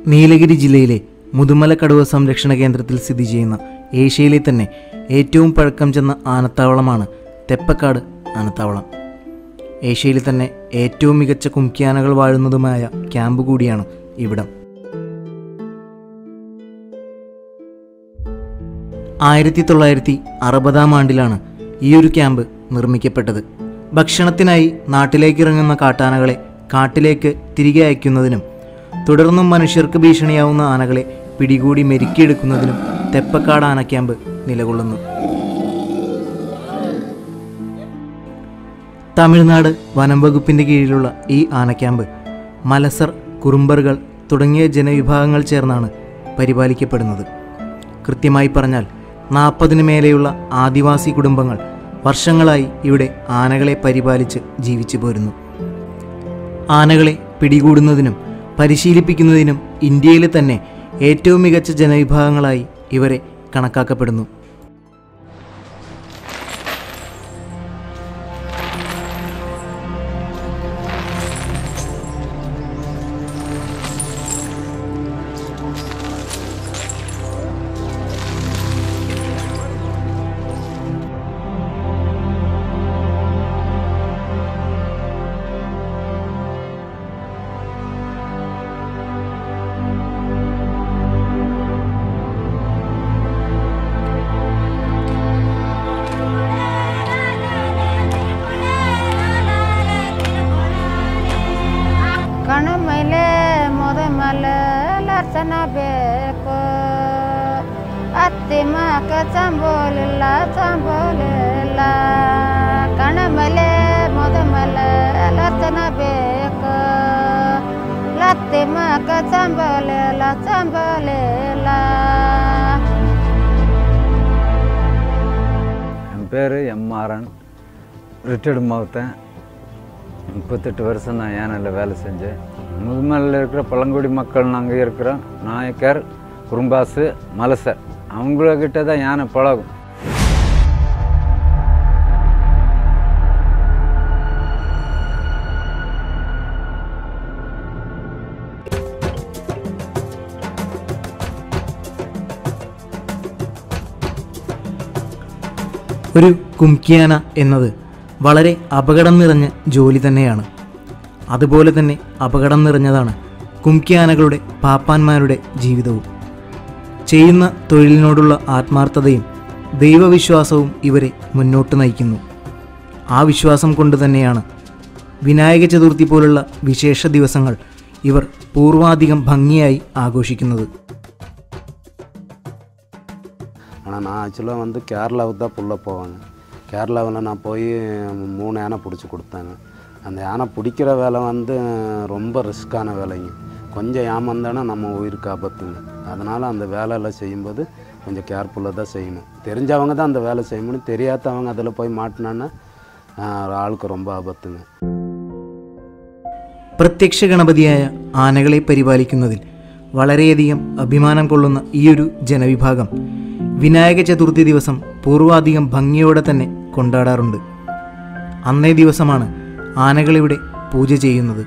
നീലഗിരി ജില്ലയിലെ മുതുമല കടുവ സംരക്ഷണ കേന്ദ്രത്തിൽ സ്ഥിതി ചെയ്യുന്ന ഏഷ്യയിലെ തന്നെ ഏറ്റവും പഴക്കം ചെന്ന ആനത്താവളമാണ് തെപ്പക്കാട് ആനത്താവളം ഏഷ്യയിലെ തന്നെ ഏറ്റവും മികച്ച കുംക്കിയാനകൾ വാഴുന്നതുമായ ക്യാമ്പ് കൂടിയാണ് ഇവിടം ആയിരത്തി തൊള്ളായിരത്തി അറുപതാം ആണ്ടിലാണ് ഈ ഒരു ക്യാമ്പ് നിർമ്മിക്കപ്പെട്ടത് ഭക്ഷണത്തിനായി നാട്ടിലേക്ക് ഇറങ്ങുന്ന കാട്ടാനകളെ കാട്ടിലേക്ക് തിരികെ അയക്കുന്നതിനും തുടർന്നും മനുഷ്യർക്ക് ഭീഷണിയാവുന്ന ആനകളെ പിടികൂടി മെരുക്കിയെടുക്കുന്നതിനും തെപ്പക്കാട് ആന ക്യാമ്പ് നിലകൊള്ളുന്നു തമിഴ്നാട് വനം വകുപ്പിൻ്റെ കീഴിലുള്ള ഈ ആന ക്യാമ്പ് മലസർ കുറുമ്പറുകൾ തുടങ്ങിയ ജനവിഭാഗങ്ങൾ ചേർന്നാണ് പരിപാലിക്കപ്പെടുന്നത് കൃത്യമായി പറഞ്ഞാൽ നാൽപ്പതിന് മേലെയുള്ള ആദിവാസി കുടുംബങ്ങൾ വർഷങ്ങളായി ഇവിടെ ആനകളെ പരിപാലിച്ച് ജീവിച്ചു പോരുന്നു ആനകളെ പിടികൂടുന്നതിനും പരിശീലിപ്പിക്കുന്നതിനും ഇന്ത്യയിലെ തന്നെ ഏറ്റവും മികച്ച ജനവിഭാഗങ്ങളായി ഇവരെ കണക്കാക്കപ്പെടുന്നു ಕಣ್ಣು ಮೇಲೆ ಮೊದ ಮೇಲೆ ಲರ್ಚನ ಬೇಕು ಅತ್ತಿ ಮಕ ಚಂಬೋಲಿಲ್ಲ ಚಂಬೋಲಿಲ್ಲ ಕಣ್ಣ ಮೇಲೆ ಮೊದ ಮೇಲೆ ಲರ್ಚನ ಬೇಕು ಲತ್ತಿ ಮಕ ಚಂಬೋಲಿಲ್ಲ ಚಂಬೋಲಿಲ್ಲ என் பேர் எம்ஆர்என் ரிட்டையர்டு மாவட்டேன் முப்பத்தெட்டு வருஷம் நான் ஏனல்ல வேலை செஞ்சேன் முதுமலையில் இருக்கிற பழங்குடி மக்கள் நாங்கள் இருக்கிறோம் நாயக்கர் குறும்பாசு மலசர் அவங்கக்கிட்ட தான் யானை பழகும் ഒരു കുംകിയാന എന്നത് വളരെ അപകടം നിറഞ്ഞ ജോലി തന്നെയാണ് അതുപോലെ തന്നെ അപകടം നിറഞ്ഞതാണ് കുംകിയാനകളുടെ പാപ്പാന്മാരുടെ ജീവിതവും ചെയ്യുന്ന തൊഴിലിനോടുള്ള ആത്മാർത്ഥതയും ദൈവവിശ്വാസവും ഇവരെ മുന്നോട്ട് നയിക്കുന്നു ആ വിശ്വാസം കൊണ്ട് തന്നെയാണ് വിനായക ചതുർത്ഥി പോലുള്ള വിശേഷ ദിവസങ്ങൾ ഇവർ പൂർവാധികം ഭംഗിയായി ആഘോഷിക്കുന്നത് ஆனால் நான் ஆக்சுவலாக வந்து கேரளாவுக்கு தான் புள்ள போவாங்க கேரளாவில் நான் போய் மூணு யானை பிடிச்சி கொடுத்தாங்க அந்த யானை பிடிக்கிற வேலை வந்து ரொம்ப ரிஸ்க்கான வேலைங்க கொஞ்சம் ஏமாந்தானா நம்ம உயிருக்கு ஆபத்துங்க அதனால் அந்த வேலையெல்லாம் செய்யும்போது கொஞ்சம் கேர்ஃபுல்லாக தான் செய்யணும் தெரிஞ்சவங்க தான் அந்த வேலை செய்ய முடியும் தெரியாதவங்க அதில் போய் மாட்டினான்னா ஆஹ், ஆளுக்கு ரொம்ப ஆபத்துங்க പ്രത്യക്ഷ ഗണപതിയായ ആനകളെ പരിപാലിക്കുന്നതിൽ വളരെയധികം അഭിമാനം കൊള്ളുന്ന ഈയൊരു ജനവിഭാഗം വിനായക ചതുർത്ഥി ദിവസം പൂർവാധികം ഭംഗിയോടെ തന്നെ കൊണ്ടാടാറുണ്ട് അന്നേ ദിവസമാണ് ആനകളിവിടെ പൂജ ചെയ്യുന്നത്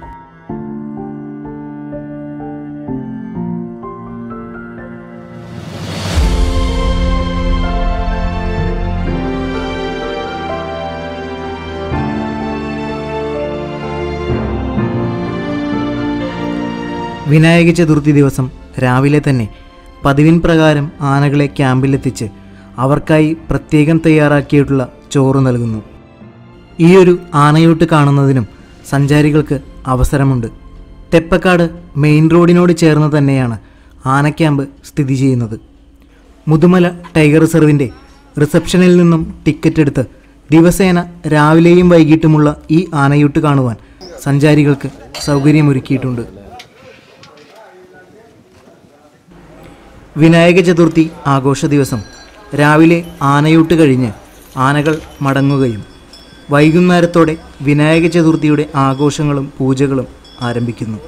വിനായക ചതുർത്ഥി ദിവസം രാവിലെ തന്നെ പതിവിൻ പ്രകാരം ആനകളെ ക്യാമ്പിലെത്തിച്ച് അവർക്കായി പ്രത്യേകം തയ്യാറാക്കിയിട്ടുള്ള ചോറ് നൽകുന്നു ഈ ഒരു ആനയൂട്ട് കാണുന്നതിനും സഞ്ചാരികൾക്ക് അവസരമുണ്ട് തെപ്പക്കാട് മെയിൻ റോഡിനോട് ചേർന്ന് തന്നെയാണ് ആന ക്യാമ്പ് സ്ഥിതി ചെയ്യുന്നത് മുതുമല ടൈഗർ റിസർവിൻ്റെ റിസപ്ഷനിൽ നിന്നും ടിക്കറ്റ് എടുത്ത് ദിവസേന രാവിലെയും വൈകിട്ടുമുള്ള ഈ ആനയൂട്ട് കാണുവാൻ സഞ്ചാരികൾക്ക് സൗകര്യമൊരുക്കിയിട്ടുണ്ട് വിനായക ചതുർത്ഥി ആഘോഷ ദിവസം രാവിലെ ആനയൂട്ട് കഴിഞ്ഞ് ആനകൾ മടങ്ങുകയും വൈകുന്നേരത്തോടെ വിനായക ചതുർത്ഥിയുടെ ആഘോഷങ്ങളും പൂജകളും ആരംഭിക്കുന്നു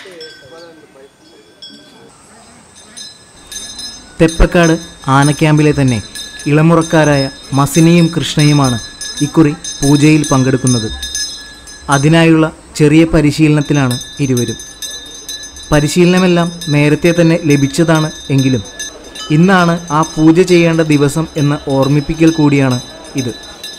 തെപ്പക്കാട് ആനക്യാമ്പിലെ തന്നെ ഇളമുറക്കാരായ മസിനിയും കൃഷ്ണയുമാണ് ഇക്കുറി പൂജയിൽ പങ്കെടുക്കുന്നത് അതിനായുള്ള ചെറിയ പരിശീലനത്തിലാണ് ഇരുവരും പരിശീലനമെല്ലാം നേരത്തെ തന്നെ ലഭിച്ചതാണ് എങ്കിലും ഇന്നാണ് ആ പൂജ ചെയ്യേണ്ട ദിവസം എന്ന ഓർമ്മിപ്പിക്കൽ കൂടിയാണ് ഇത്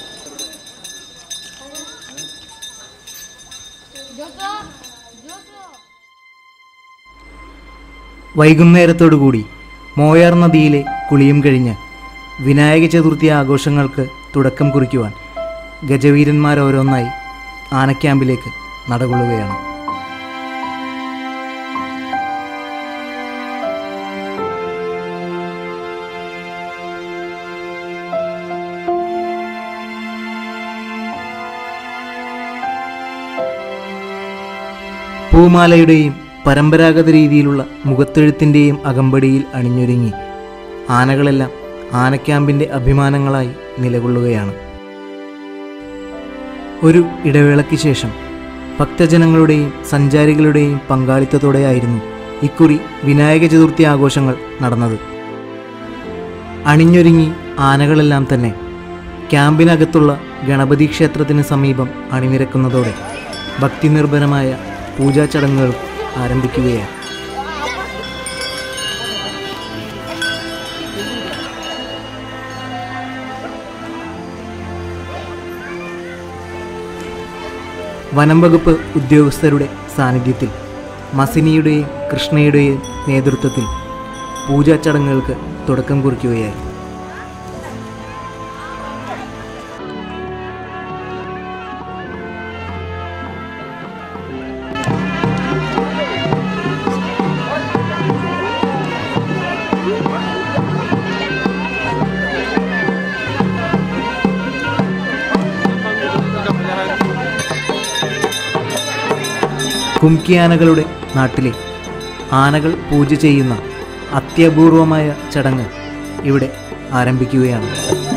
വൈകുന്നേരത്തോടുകൂടി മോയാർ നദിയിലെ കുളിയും കഴിഞ്ഞ് വിനായക ചതുർത്ഥി ആഘോഷങ്ങൾക്ക് തുടക്കം കുറിക്കുവാൻ ഗജവീരന്മാരോരോന്നായി ആനക്യാമ്പിലേക്ക് നടകൊള്ളുകയാണ് പൂമാലയുടെയും പരമ്പരാഗത രീതിയിലുള്ള മുഖത്തെഴുത്തിൻ്റെയും അകമ്പടിയിൽ അണിഞ്ഞൊരുങ്ങി ആനകളെല്ലാം ആനക്യാമ്പിൻ്റെ അഭിമാനങ്ങളായി നിലകൊള്ളുകയാണ് ഒരു ഇടവേളയ്ക്ക് ശേഷം ഭക്തജനങ്ങളുടെയും സഞ്ചാരികളുടെയും പങ്കാളിത്തത്തോടെയായിരുന്നു ഇക്കുറി വിനായക ചതുർത്ഥി ആഘോഷങ്ങൾ നടന്നത് അണിഞ്ഞൊരുങ്ങി ആനകളെല്ലാം തന്നെ ക്യാമ്പിനകത്തുള്ള ഗണപതി ക്ഷേത്രത്തിന് സമീപം അണിനിരക്കുന്നതോടെ ഭക്തിനിർഭരമായ പൂജാ ചടങ്ങുകൾ ആരംഭിക്കുകയാണ് വനം വകുപ്പ് ഉദ്യോഗസ്ഥരുടെ സാന്നിധ്യത്തിൽ മസിനിയുടെയും കൃഷ്ണയുടെയും നേതൃത്വത്തിൽ പൂജാ ചടങ്ങുകൾക്ക് തുടക്കം കുറിക്കുകയായി കുംകിയാനകളുടെ നാട്ടിലെ ആനകൾ പൂജ ചെയ്യുന്ന അത്യപൂർവമായ ചടങ്ങ് ഇവിടെ ആരംഭിക്കുകയാണ്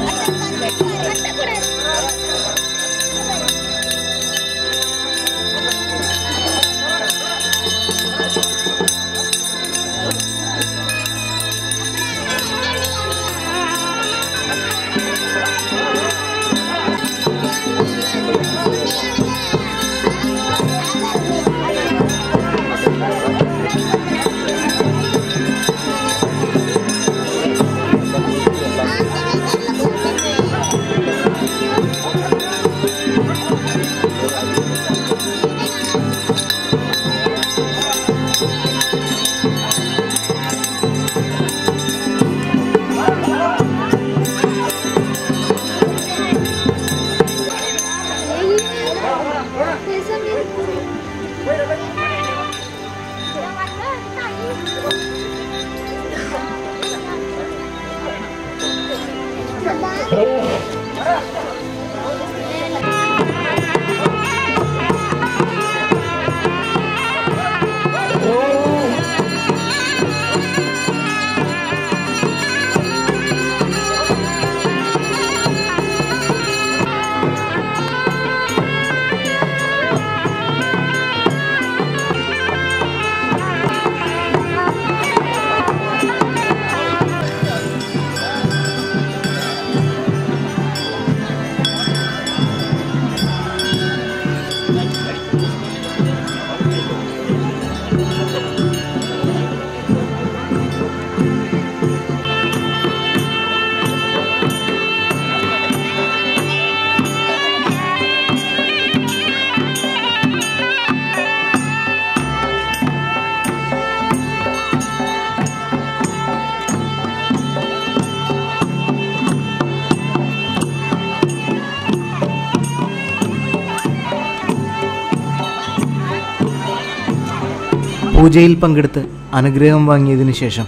പൂജയിൽ പങ്കെടുത്ത് അനുഗ്രഹം വാങ്ങിയതിനു ശേഷം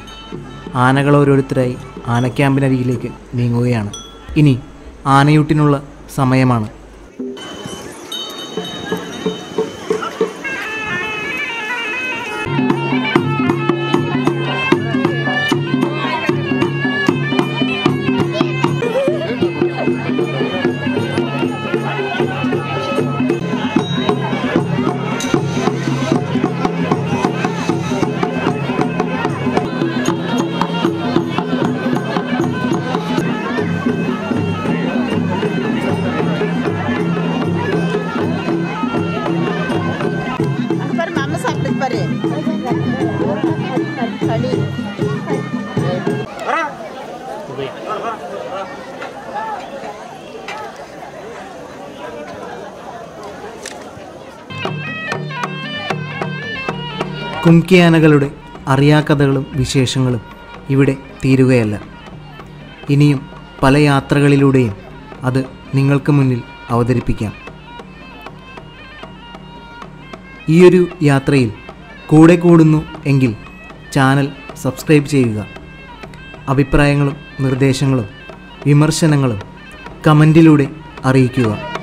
ആനകൾ ഓരോരുത്തരായി ആനക്യാമ്പിനരികിലേക്ക് നീങ്ങുകയാണ് ഇനി ആനയൂട്ടിനുള്ള സമയമാണ് Akbar mama sakit pare. കുംകിയാനകളുടെ അറിയാക്കഥകളും വിശേഷങ്ങളും ഇവിടെ തീരുകയല്ല ഇനിയും പല യാത്രകളിലൂടെയും അത് നിങ്ങൾക്ക് മുന്നിൽ അവതരിപ്പിക്കാം ഈയൊരു യാത്രയിൽ കൂടെ കൂടുന്നു എങ്കിൽ ചാനൽ സബ്സ്ക്രൈബ് ചെയ്യുക അഭിപ്രായങ്ങളും നിർദ്ദേശങ്ങളും വിമർശനങ്ങളും കമൻറ്റിലൂടെ അറിയിക്കുക